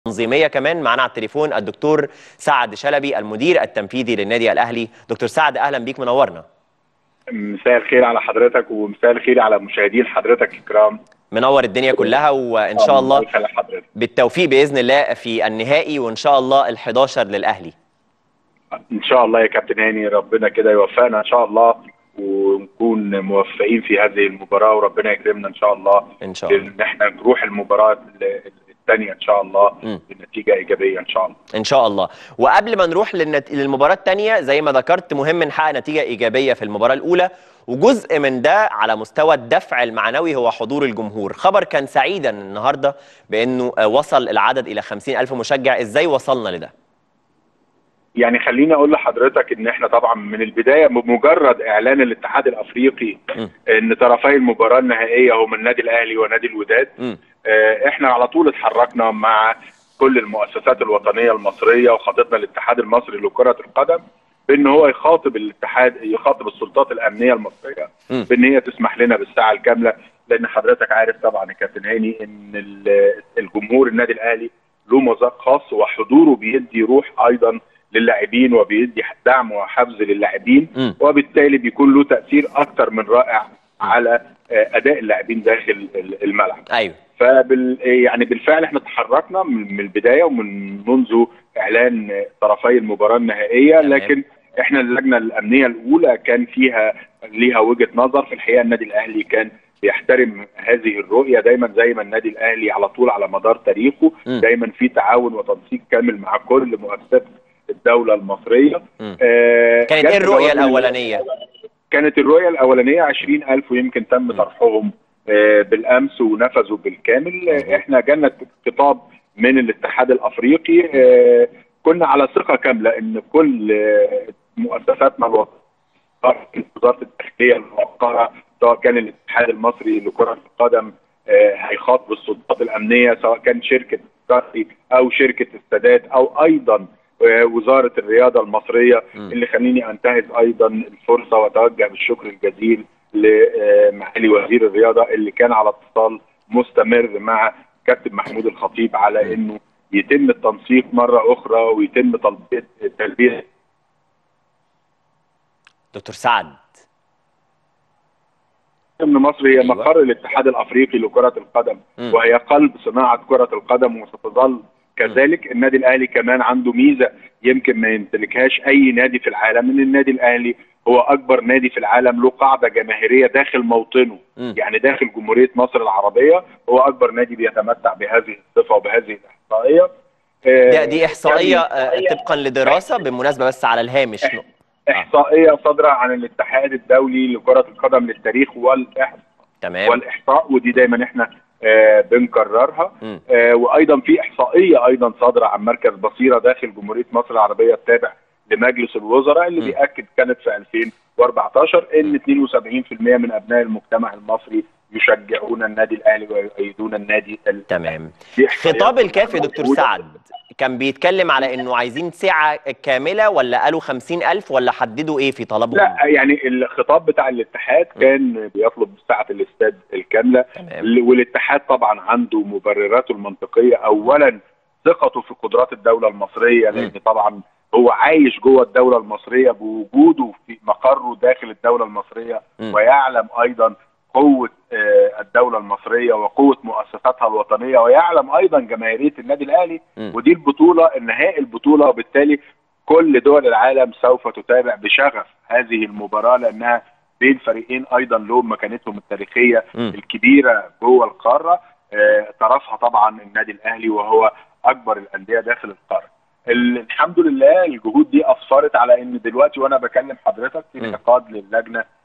تنظيميه كمان معانا على التليفون الدكتور سعد شلبي المدير التنفيذي للنادي الاهلي دكتور سعد اهلا بيك منورنا مساء الخير على حضرتك ومساء الخير على مشاهدين حضرتك الكرام منور الدنيا كلها وان شاء الله الله يخلي حضرتك بالتوفيق باذن الله في النهائي وان شاء الله ال11 للاهلي ان شاء الله يا كابتن هاني ربنا كده يوفقنا ان شاء الله ونكون موفقين في هذه المباراه وربنا يكرمنا ان شاء الله ان شاء الله ان احنا نروح المباراه الثانيه ان شاء الله مم. بنتيجه ايجابيه ان شاء الله ان شاء الله وقبل ما نروح للنت... للمباراه الثانيه زي ما ذكرت مهم نحقق نتيجه ايجابيه في المباراه الاولى وجزء من ده على مستوى الدفع المعنوي هو حضور الجمهور خبر كان سعيدا النهارده بانه آه، وصل العدد الى 50 الف مشجع ازاي وصلنا لده يعني خليني اقول لحضرتك ان احنا طبعا من البدايه بمجرد اعلان الاتحاد الافريقي م. ان طرفي المباراه النهائيه هما النادي الاهلي ونادي الوداد مم. آه، احنا على طول اتحركنا مع كل المؤسسات الوطنيه المصريه وخاطبنا الاتحاد المصري لكره القدم بان هو يخاطب الاتحاد يخاطب السلطات الامنيه المصريه مم. بان هي تسمح لنا بالساعه الكامله لان حضرتك عارف طبعا يا كابتن هاني ان ال- الجمهور النادي الاهلي له مذاق خاص وحضوره بيدي روح ايضا للاعبين وبيدي دعم وحفز للاعبين مم. وبالتالي بيكون له تاثير اكتر من رائع على آه، اداء اللاعبين داخل ال- الملعب ايوه فبال يعني بالفعل احنا تحركنا من من البدايه ومن منذ اعلان طرفي المباراه النهائيه تمام. لكن احنا اللجنه الامنيه الاولى كان فيها ليها وجهه نظر في الحقيقه النادي الاهلي كان بيحترم هذه الرؤيه دايما زي ما النادي الاهلي على طول على مدار تاريخه م. دايما في تعاون وتنسيق كامل مع كل مؤسسات الدوله المصريه مم. آه، كانت جت ايه الرؤيه جواب من- الاولانيه كانت الرؤية الأولانية 20000 ويمكن تم طرحهم آه، بالأمس ونفذوا بالكامل آه، احنا جالنا خطاب من الاتحاد الأفريقي آه، كنا على ثقة كاملة إن كل آه، مؤسساتنا الوطنية وزارة الداخلية الموقرة سواء كان الاتحاد المصري لكرة القدم آه، هيخاطب السلطات الأمنية سواء كان شركة كارتي أو شركة السادات أو أيضا آه، وزارة الرياضة المصرية مم. اللي خليني انتهز ايضا الفرصه واتوجه بالشكر الجزيل لمعالي وزير الرياضه اللي كان على اتصال مستمر مع كابتن محمود الخطيب على انه يتم التنسيق مره اخرى ويتم تلبيه تلبيه دكتور سعد ان مصر هي أيوة. مقر الاتحاد الافريقي لكره القدم مم. وهي قلب صناعه كره القدم وستظل كذلك النادي الاهلي كمان عنده ميزه يمكن ما يمتلكهاش اي نادي في العالم ان النادي الاهلي هو اكبر نادي في العالم له قاعده جماهيريه داخل موطنه مم. يعني داخل جمهوريه مصر العربيه هو اكبر نادي بيتمتع بهذه الصفه وبهذه الاحصائيه دي, دي احصائيه آه، طبقا لدراسه بالمناسبه بس على الهامش نق- احصائيه صادره عن الاتحاد الدولي لكره القدم للتاريخ والاحصاء تمام والاحصاء ودي دايما احنا آه بنكررها مم. آه وايضا في احصائيه ايضا صادره عن مركز بصيره داخل جمهوريه مصر العربيه التابع لمجلس الوزراء اللي مم. بياكد كانت في 2014 ان 72% من ابناء المجتمع المصري يشجعون النادي الاهلي ويؤيدون النادي ال- تمام دي إحصائيات خطاب الكاف يا دكتور موجودة. سعد كان بيتكلم على انه عايزين سعه كامله ولا قالوا 50000 ولا حددوا ايه في طلبهم لا يعني الخطاب بتاع الاتحاد كان بيطلب سعه الاستاد الكامله تمام والاتحاد طبعا عنده مبرراته المنطقيه اولا ثقته في قدرات الدوله المصريه لان م. طبعا هو عايش جوه الدوله المصريه بوجوده في مقره داخل الدوله المصريه م. ويعلم ايضا قوه آه، الدوله المصريه وقوه مؤسساتها الوطنيه ويعلم ايضا جماهيريه النادي الاهلي م. ودي البطوله النهائي البطوله وبالتالي كل دول العالم سوف تتابع بشغف هذه المباراه لانها بين فريقين ايضا لهم مكانتهم التاريخيه م. الكبيره جوه القاره آه، طرفها طبعا النادي الاهلي وهو اكبر الانديه داخل القاره. ال- الحمد لله الجهود دي اسفرت على ان دلوقتي وانا بكلم حضرتك في م. انعقاد للجنه